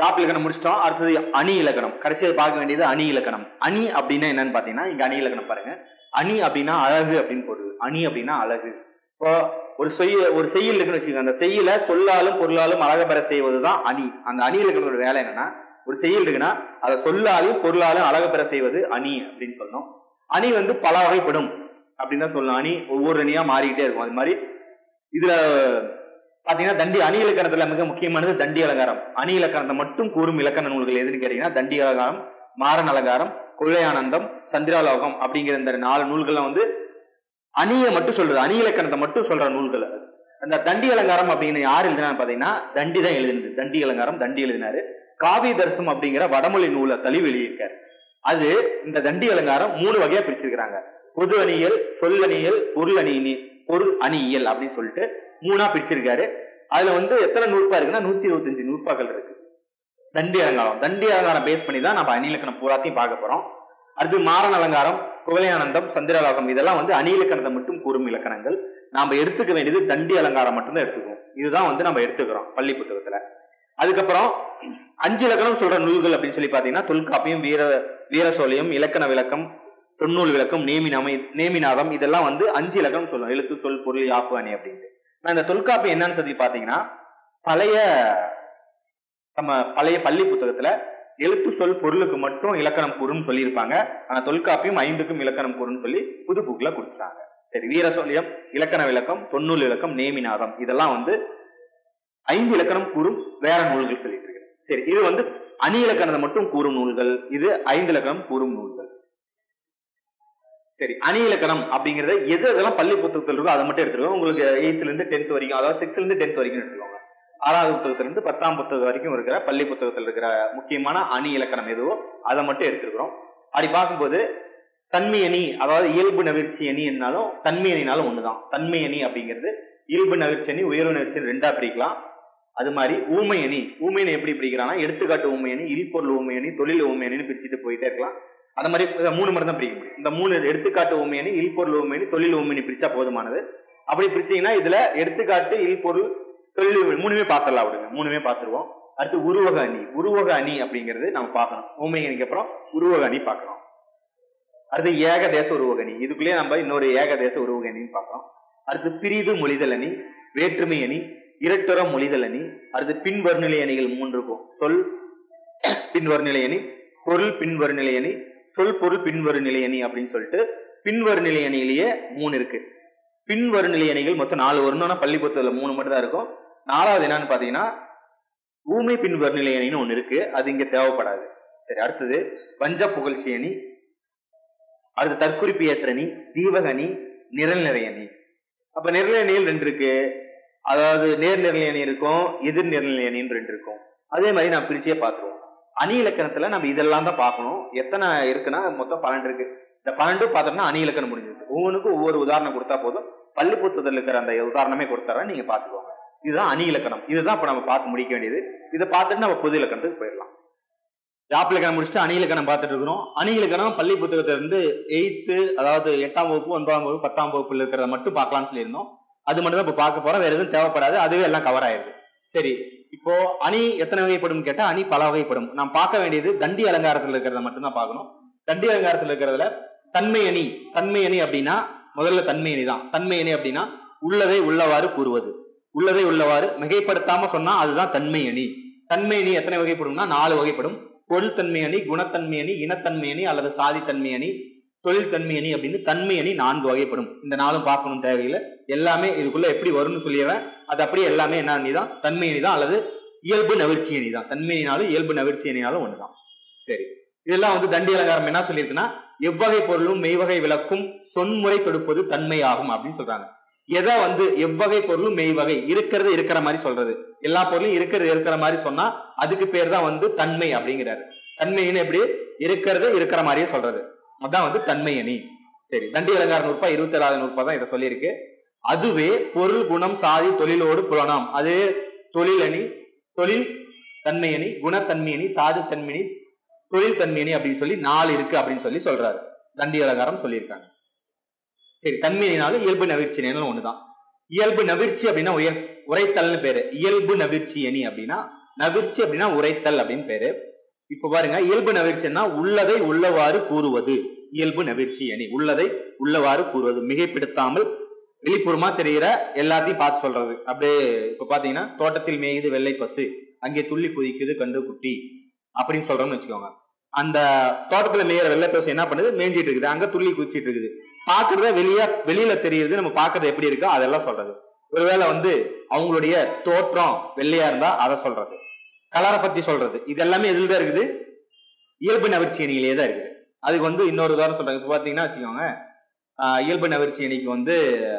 யாப் இலக்கணம் முடிச்சிட்டோம் அடுத்தது அணி இலக்கணம் கடைசியாக பார்க்க வேண்டியது அணி இலக்கணம் அணி அப்படின்னா என்னன்னு பாத்தீங்கன்னா இங்க அணி இலக்கணம் பாருங்க அணி அப்படின்னா அழகு அப்படின்னு பொருள் அணி அப்படின்னா அழகு இப்போ ஒரு செய்ய ஒரு செய்யுள் இருக்குன்னு வச்சுக்கோங்க அந்த செய்யல சொல்லாலும் பொருளாலும் அழக பெற செய்வதுதான் அணி அந்த அணி இலக்கணத்தோட வேலை என்னன்னா ஒரு செய்யுள் இருக்குன்னா அதை சொல்லாலும் பொருளாலும் அழக பெற செய்வது அணி அப்படின்னு சொல்லணும் அணி வந்து பல வகைப்படும் அப்படின்னு தான் சொல்லணும் அணி ஒவ்வொரு அணியா மாறிக்கிட்டே இருக்கும் அது மாதிரி இதுல பாத்தீங்கன்னா தண்டி அணி இலக்கணத்துல மிக முக்கியமானது தண்டி அலங்காரம் அணி இலக்கணத்தை மட்டும் கூறும் இலக்கண நூல்கள் எதுன்னு கேட்டீங்கன்னா தண்டி அலங்காரம் மாறன் அலங்காரம் கொள்ளையானந்தம் சந்திராலோகம் அப்படிங்கிற இந்த நாலு நூல்கள்லாம் வந்து அணியை மட்டும் சொல்றது அணி இலக்கணத்தை மட்டும் சொல்ற நூல்கள் அது. அந்த தண்டி அலங்காரம் அப்படின்னு யார் எழுதினான்னு பாத்தீங்கன்னா தண்டி தான் எழுதினது தண்டி அலங்காரம் தண்டி எழுதினாரு காவி தரிசனம் அப்படிங்கிற வடமொழி நூலை தழுவி வெளியிருக்காரு அது இந்த தண்டி அலங்காரம் மூணு வகையா பிரிச்சிருக்கிறாங்க பொது அணியல் சொல்லணியல் பொருள் அணி பொருள் அணியியல் அப்படின்னு சொல்லிட்டு மூணா பிரிச்சிருக்காரு அதுல வந்து எத்தனை நூற்பா இருக்குன்னா நூத்தி இருபத்தஞ்சு நூற்பாக்கள் இருக்கு தண்டி அலங்காரம் தண்டி அலங்காரம் பேஸ் பண்ணி தான் நம்ம அணி இலக்கணம் பூராத்தையும் பார்க்க போறோம் அடுத்து மாறன் அலங்காரம் குவலையானந்தம் சந்திரலோகம் இதெல்லாம் வந்து அணி இலக்கணத்தை மட்டும் கூறும் இலக்கணங்கள் நாம எடுத்துக்க வேண்டியது தண்டி அலங்காரம் மட்டும்தான் எடுத்துக்குவோம் இதுதான் வந்து நம்ம எடுத்துக்கிறோம் பள்ளி புத்தகத்துல அதுக்கப்புறம் அஞ்சு இலக்கணம் சொல்ற நூல்கள் அப்படின்னு சொல்லி பாத்தீங்கன்னா தொல்காப்பியம் வீர வீரசோழியம் இலக்கண விளக்கம் தொன்னூல் விளக்கம் நேமிநாம நேமிநாதம் இதெல்லாம் வந்து அஞ்சு இலக்கணம் சொல்லுவோம் எழுத்து சொல் பொருள் யாப்பு அணி அப்படின்ட்டு நான் இந்த தொல்காப்பியம் என்னன்னு சொல்லி பாத்தீங்கன்னா பழைய நம்ம பழைய பள்ளி புத்தகத்துல எழுத்து சொல் பொருளுக்கு மட்டும் இலக்கணம் கூறுன்னு சொல்லியிருப்பாங்க ஆனா தொல்காப்பியம் ஐந்துக்கும் இலக்கணம் கூறுன்னு சொல்லி புது புக்ல கொடுத்துட்டாங்க சரி வீரசோழியம் இலக்கண விளக்கம் தொன்னூல் விளக்கம் நேமிநாதம் இதெல்லாம் வந்து ஐந்து இலக்கணம் கூறும் வேற நூல்கள் சொல்லிட்டு இருக்கு சரி இது வந்து அணி இலக்கணத்தை மட்டும் கூறும் நூல்கள் இது ஐந்து இலக்கணம் கூறும் நூல்கள் சரி அணி இலக்கணம் அப்படிங்கறத எது எதெல்லாம் பள்ளி புத்தகத்தில் இருக்கோ அதை மட்டும் எடுத்துருக்கோம் உங்களுக்கு எயித்துல இருந்து டென்த் வரைக்கும் அதாவது சிக்ஸ்த்ல இருந்து டென்த் வரைக்கும் எடுத்துக்கோங்க ஆறாவது புத்தகத்துல இருந்து பத்தாம் புத்தகம் வரைக்கும் இருக்கிற பள்ளி புத்தகத்தில் இருக்கிற முக்கியமான அணி இலக்கணம் எதுவோ அதை மட்டும் எடுத்துருக்கிறோம் அப்படி பார்க்கும்போது தன்மை அணி அதாவது இயல்பு நவிர்ச்சி அணி என்னாலும் தன்மை அணினாலும் ஒண்ணுதான் தன்மை அணி அப்படிங்கிறது இயல்பு நவிர்ச்சி அணி உயர்வு நவிர்ச்சி அணி ரெண்டா பிரிக்கலாம் அது மாதிரி ஊமை அணி ஊமையணி எப்படி பிரிக்கிறாங்கன்னா எடுத்துக்காட்டு ஊமை அணி இல்பொருள் ஊமை அணி தொழில் ஊமை அணின்னு பிரிச்சுட்டு போயிட்டே இருக்கலாம் அந்த மாதிரி இதை மூணு மட்டும் தான் பிரிக்க முடியும் இந்த மூணு எடுத்துக்காட்டு ஊமை அணி இல்பொருள் ஊமை அணி தொழில் ஊமை அணி பிரிச்சா போதுமானது அப்படி பிரிச்சீங்கன்னா இதுல எடுத்துக்காட்டு இல்பொருள் தொழில் ஊமை மூணுமே பார்த்துடலாம் விடுங்க மூணுமே பார்த்துருவோம் அடுத்து உருவக அணி உருவக அணி அப்படிங்கிறது நம்ம பார்க்கணும் ஊமை அணிக்கு அப்புறம் உருவக அணி பார்க்கணும் அடுத்து ஏகதேச உருவக அணி இதுக்குள்ளேயே நம்ம இன்னொரு ஏகதேச உருவக அணின்னு பார்க்கறோம் அடுத்து பிரிது மொழிதல் அணி வேற்றுமை அணி இரட்டுற மொழிதல் அணி அடுத்து பின்வருநிலை அணிகள் மூன்று இருக்கும் சொல் பின்வருநிலை அணி பொருள் பின்வருநிலை அணி சொல் பொருள் பின்வருநிலை அணி அப்படின்னு சொல்லிட்டு பின்வருநிலை அணியிலேயே மூணு இருக்கு பின்வருநிலை அணிகள் மொத்தம் நாலு வரணும்னா பள்ளி புத்தகத்துல மூணு மட்டும் தான் இருக்கும் நாலாவது என்னன்னு பாத்தீங்கன்னா ஊமை பின்வருநிலை அணின்னு ஒண்ணு இருக்கு அது இங்க தேவைப்படாது சரி அடுத்தது பஞ்ச புகழ்ச்சி அணி அடுத்து தற்குறிப்பு ஏற்ற அணி தீபக அணி நிரல்நிறை அணி அப்ப நிரல் அணியில் ரெண்டு இருக்கு அதாவது நேர்நிரலை அணி இருக்கும் எதிர் நிரல்நிலை அணின்னு ரெண்டு இருக்கும் அதே மாதிரி நான் பிரிச்சே பார்த்துருவோம் அணி இலக்கணத்துல நம்ம இதெல்லாம் தான் பார்க்கணும் எத்தனை இருக்குன்னா மொத்தம் பன்னெண்டு இருக்கு இந்த பன்னெண்டு பார்த்தோம்னா அணி இலக்கணம் முடிஞ்சிருக்கு ஒவ்வொன்றுக்கும் ஒவ்வொரு உதாரணம் கொடுத்தா போதும் பள்ளி புத்தகத்தில் இருக்கிற அந்த உதாரணமே கொடுத்தாரா நீங்க பாத்துக்கோங்க இதுதான் அணி இலக்கணம் இதுதான் இப்ப நம்ம பார்த்து முடிக்க வேண்டியது இதை பார்த்துட்டு நம்ம பொது இலக்கணத்துக்கு போயிடலாம் ஜாப் இலக்கணம் முடிச்சுட்டு அணி இலக்கணம் பார்த்துட்டு இருக்கிறோம் அணி இலக்கணம் பள்ளி புத்தகத்துல இருந்து எயித்து அதாவது எட்டாம் வகுப்பு ஒன்பதாம் வகுப்பு பத்தாம் வகுப்புல இருக்கிறத மட்டும் பார்க்கலாம்னு சொல்லியிருந்தோம் அது மட்டும் தான் இப்ப பார்க்க போறோம் வேற எதுவும் தேவைப்படாது அதுவே எல்லாம் கவர் ஆயிருது சரி இப்போ அணி எத்தனை வகைப்படும் கேட்டா அணி பல வகைப்படும் நாம் பார்க்க வேண்டியது தண்டி அலங்காரத்துல இருக்கிறத மட்டும் தான் பார்க்கணும் தண்டி அலங்காரத்துல இருக்கிறதுல தன்மை அணி தன்மை அணி அப்படின்னா முதல்ல தன்மை அணி தான் தன்மை அணி அப்படின்னா உள்ளதை உள்ளவாறு கூறுவது உள்ளதை உள்ளவாறு மிகைப்படுத்தாம சொன்னா அதுதான் தன்மை அணி தன்மை அணி எத்தனை வகைப்படும்னா நாலு வகைப்படும் பொருள் தன்மை அணி குணத்தன்மை அணி இனத்தன்மை அணி அல்லது சாதி தன்மை அணி தொழில் தன்மை அணி அப்படின்னு தன்மை அணி நான்கு வகைப்படும் இந்த நாளும் பார்க்கணும் தேவையில்லை எல்லாமே இதுக்குள்ள எப்படி வரும்னு சொல்லிடுறேன் அது அப்படியே எல்லாமே என்ன அணி தான் தன்மை அணி தான் அல்லது இயல்பு நவிர்ச்சி அணி தான் தன்மை அணினாலும் இயல்பு நவிர்ச்சி அணினாலும் ஒண்ணுதான் சரி இதெல்லாம் வந்து தண்டி அலங்காரம் என்ன சொல்லியிருக்குன்னா எவ்வகை பொருளும் மெய்வகை விளக்கும் சொன்முறை தொடுப்பது தன்மையாகும் அப்படின்னு சொல்றாங்க எதை வந்து எவ்வகை பொருளும் மெய்வகை இருக்கிறது இருக்கிற மாதிரி சொல்றது எல்லா பொருளும் இருக்கிறது இருக்கிற மாதிரி சொன்னா அதுக்கு பேர் தான் வந்து தன்மை அப்படிங்கிறாரு தன்மைன்னு எப்படி இருக்கிறது இருக்கிற மாதிரியே சொல்றது அதான் வந்து தன்மை அணி சரி தண்டி அலங்கார நூற்பா இருபத்தி ஏழாவது நூற்பா தான் இதை சொல்லியிருக்கு அதுவே பொருள் குணம் சாதி தொழிலோடு புலனாம் அது தொழில் அணி தொழில் தன்மை அணி குணத்தன்மை அணி சாதி தன்மை அணி தொழில் தன்மை அணி அப்படின்னு சொல்லி நாலு இருக்கு அப்படின்னு சொல்லி சொல்றாரு தண்டி அலங்காரம் சொல்லியிருக்காங்க சரி தன்மை அணினாலும் இயல்பு நவிர்ச்சி அணினாலும் ஒண்ணுதான் இயல்பு நவிர்ச்சி அப்படின்னா உயர் உரைத்தல்னு பேரு இயல்பு நவிர்ச்சி அணி அப்படின்னா நவிர்ச்சி அப்படின்னா உரைத்தல் அப்படின்னு பேரு இப்ப பாருங்க இயல்பு நவிர்ச்சின்னா உள்ளதை உள்ளவாறு கூறுவது இயல்பு நவிர்ச்சி அணி உள்ளதை உள்ளவாறு கூறுவது மிகைப்படுத்தாமல் வெளிப்புறமா தெரிகிற எல்லாத்தையும் பார்த்து சொல்றது அப்படியே இப்ப பாத்தீங்கன்னா தோட்டத்தில் மேயுது வெள்ளை பசு அங்கே துள்ளி குதிக்குது கன்று குட்டி அப்படின்னு சொல்றோம்னு வச்சுக்கோங்க அந்த தோட்டத்துல மேயிற வெள்ளை பசு என்ன பண்ணுது மேய்ஞ்சிட்டு இருக்குது அங்க துள்ளி குதிச்சிட்டு இருக்குது பாக்குறத வெளியே வெளியில தெரியுது நம்ம பாக்குறது எப்படி இருக்கோ அதெல்லாம் சொல்றது ஒருவேளை வந்து அவங்களுடைய தோற்றம் வெள்ளையா இருந்தா அதை சொல்றது கலரை பத்தி சொல்றது இது எல்லாமே எதுல தான் இருக்குது இயல்பு நவிர்ச்சி அணியிலேயே தான் இருக்குது அதுக்கு வந்து இன்னொரு உதாரணம் சொல்றாங்க இப்ப பாத்தீங்கன்னா வச்சுக்கோங்க ஆஹ் இயல்பு நவிர்ச்சி அணிக்கு வந்து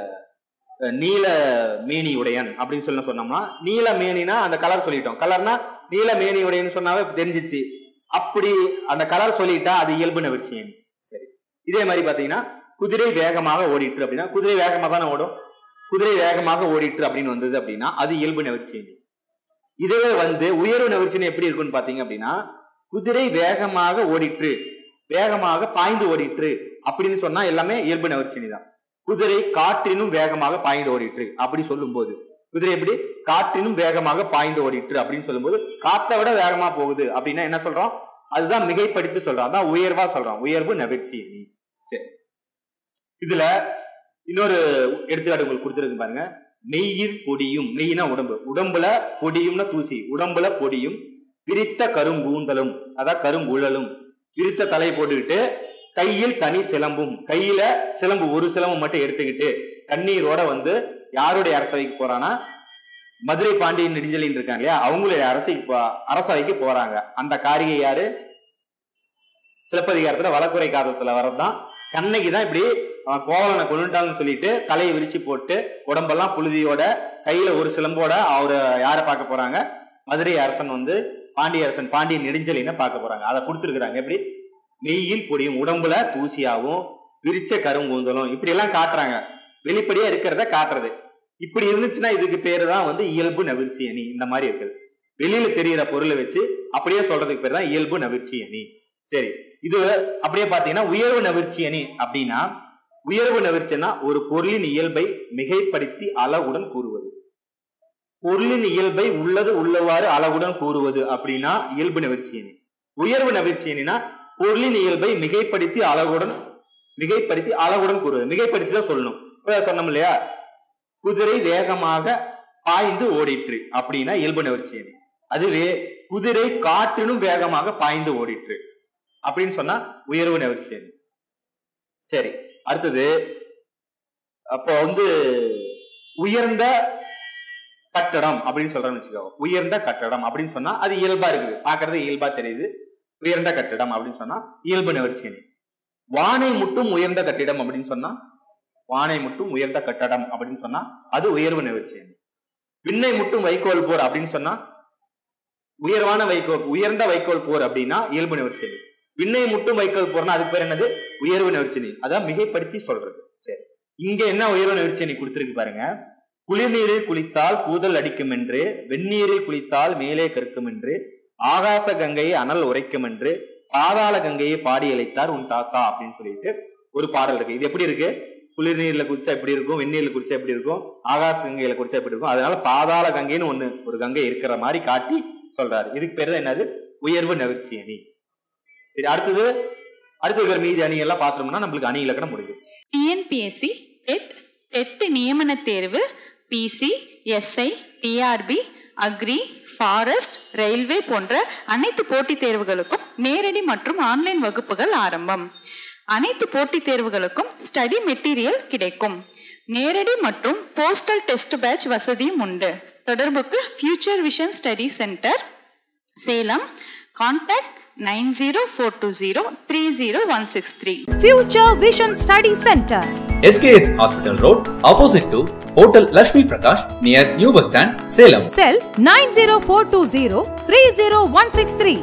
அஹ், நீல மேனி உடையன் அப்படின்னு சொல்லி சொன்னோம்னா நீல மேனினா அந்த கலர் சொல்லிட்டோம் கலர்னா நீல மேனி உடையன்னு சொன்னாவே தெரிஞ்சிச்சு அப்படி அந்த கலர் சொல்லிட்டா அது இயல்பு நவிர்ச்சி அணி சரி இதே மாதிரி பாத்தீங்கன்னா குதிரை வேகமாக ஓடிட்டு அப்படின்னா குதிரை வேகமாக தானே ஓடும் குதிரை வேகமாக ஓடிட்டு அப்படின்னு வந்தது அப்படின்னா அது இயல்பு நவிர்ச்சி அணி இதுவே வந்து உயர்வு நவிர்ச்சின்னு எப்படி இருக்குன்னு பாத்தீங்க அப்படின்னா குதிரை வேகமாக ஓடிட்டு வேகமாக பாய்ந்து ஓடிட்டு அப்படின்னு சொன்னா எல்லாமே இயல்பு நவிர்ச்சினி தான் குதிரை காற்றினும் வேகமாக பாய்ந்து ஓடிட்டு அப்படி சொல்லும்போது குதிரை எப்படி காற்றினும் வேகமாக பாய்ந்து ஓடிட்டு அப்படின்னு சொல்லும்போது காத்தை விட வேகமா போகுது அப்படின்னா என்ன சொல்றோம் அதுதான் மிகைப்படுத்தி சொல்றோம் அதான் உயர்வா சொல்றோம் உயர்வு நவிர்ச்சி அணி சரி இதுல இன்னொரு எடுத்துக்காட்டு உங்களுக்கு கொடுத்துருக்கு பாருங்க நெய்யில் பொடியும் நெய்னா உடம்பு உடம்புல பொடியும்னா தூசி உடம்புல பொடியும் விரித்த கருங்கூந்தலும் அதான் கருங்குழலும் விரித்த தலையை போட்டுக்கிட்டு கையில் தனி சிலம்பும் கையில சிலம்பு ஒரு சிலம்பு மட்டும் எடுத்துக்கிட்டு கண்ணீரோட வந்து யாருடைய அரசவைக்கு போறானா மதுரை பாண்டியன் நெடுஞ்சலின் இருக்காங்க இல்லையா அவங்களுடைய அரசைக்கு போ- அரசவைக்கு போறாங்க அந்த காரிகை யாரு சிலப்பதிகாரத்துல வழக்குரை காதத்துல வரதுதான் கண்ணகி தான் இப்படி அவன் கோவலனை கொண்டுட்டாங்கன்னு சொல்லிட்டு தலையை விரிச்சு போட்டு உடம்பெல்லாம் புழுதியோட கையில ஒரு சிலம்போட அவரு யாரை பார்க்க போறாங்க மதுரை அரசன் வந்து பாண்டிய அரசன் பாண்டியன் நெடுஞ்சலினை பார்க்க போறாங்க அதை கொடுத்துருக்குறாங்க எப்படி நெய்யில் பொடியும் உடம்புல தூசியாவும் விரிச்ச கருங்கூந்தலும் இப்படி எல்லாம் காட்டுறாங்க வெளிப்படையா இருக்கிறத காட்டுறது இப்படி இருந்துச்சுன்னா இதுக்கு பேரு தான் வந்து இயல்பு நவிர்ச்சி அணி இந்த மாதிரி இருக்குது வெளியில தெரியிற பொருளை வச்சு அப்படியே சொல்றதுக்கு பேர் தான் இயல்பு நவிர்ச்சி அணி சரி இது அப்படியே பாத்தீங்கன்னா உயர்வு நவிர்ச்சி அணி அப்படின்னா உயர்வு நவிர்ச்சின்னா ஒரு பொருளின் இயல்பை மிகைப்படுத்தி அளவுடன் கூறுவது பொருளின் இயல்பை உள்ளது உள்ளவாறு அளவுடன் கூறுவது அப்படின்னா இயல்பு நவிர்ச்சி அணி உயர்வு நவிர்ச்சி அணினா பொருளின் இயல்பை மிகைப்படுத்தி அளவுடன் மிகைப்படுத்தி அளவுடன் கூறுவது மிகைப்படுத்தி தான் சொல்லணும் இப்ப சொன்னோம் இல்லையா குதிரை வேகமாக பாய்ந்து ஓடிற்று அப்படின்னா இயல்பு நவிர்ச்சி அணி அதுவே குதிரை காற்றினும் வேகமாக பாய்ந்து ஓடிற்று அப்படின்னு சொன்னா உயர்வு நவிர்ச்சி அணி சரி அடுத்தது அப்போ வந்து உயர்ந்த கட்டடம் அப்படின்னு சொல்றேன்னு வச்சுக்கோ உயர்ந்த கட்டடம் அப்படின்னு சொன்னா அது இயல்பா இருக்குது பாக்குறது இயல்பா தெரியுது உயர்ந்த கட்டிடம் அப்படின்னு சொன்னா இயல்பு நவிர்ச்சி அணி வானை முட்டும் உயர்ந்த கட்டிடம் அப்படின்னு சொன்னா வானை முட்டும் உயர்ந்த கட்டடம் அப்படின்னு சொன்னா அது உயர்வு நவிர்ச்சி அணி விண்ணை முட்டும் வைக்கோல் போர் அப்படின்னு சொன்னா உயர்வான வைக்கோல் உயர்ந்த வைக்கோல் போர் அப்படின்னா இயல்பு நவிர்ச்சி அணி விண்ணை முட்டும் வைக்கோல் போர்னா அதுக்கு பேர் என்னது உயர்வு நவிர்ச்சி அணி அதான் மிகைப்படுத்தி சொல்றது சரி இங்க என்ன உயர்வு நவிர்ச்சி அணி கொடுத்திருக்கு பாருங்க குளிர்நீரில் குளித்தால் கூதல் அடிக்கும் என்று வெந்நீரில் குளித்தால் மேலே கற்கும் என்று ஆகாச கங்கையை அனல் உரைக்கும் என்று பாதாள கங்கையை பாடி அழைத்தார் உன் தாத்தா அப்படின்னு சொல்லிட்டு ஒரு பாடல் இருக்கு இது எப்படி இருக்கு குளிர்நீர்ல குடிச்சா எப்படி இருக்கும் வெந்நீர்ல குடிச்சா எப்படி இருக்கும் ஆகாச கங்கையில குடிச்சா எப்படி இருக்கும் அதனால பாதாள கங்கைன்னு ஒண்ணு ஒரு கங்கை இருக்கிற மாதிரி காட்டி சொல்றாரு இதுக்கு பேர் தான் என்னது உயர்வு நவிர்ச்சி அணி சரி அடுத்தது அடுத்து இருக்கிற மீதி அணி எல்லாம் பார்த்தோம்னா நம்மளுக்கு அணி இலக்கணம் முடிஞ்சிருச்சு டிஎன்பிஎஸ்சி டெட் டெட் நியமன தேர்வு PC SI TRB agri forest railway போன்ற அனைத்து போட்டித் தேர்வுகளுக்கும் நேரடி மற்றும் ஆன்லைன் வகுப்புகள் ஆரம்பம் அனைத்து போட்டித் தேர்வுகளுக்கும் ஸ்டடி மெட்டீரியல் கிடைக்கும் நேரடி மற்றும் போஸ்டல் டெஸ்ட் பேட்ச் வசதியும் உண்டு தொடர்புக்கு future vision study centre Salem contact nine zero four two zero three zero one six three Future Vision Study Center. SKS Hospital Road, opposite to Hotel Lashmi Prakash, near New Bus Stand, Salem. Cell 90420 30163.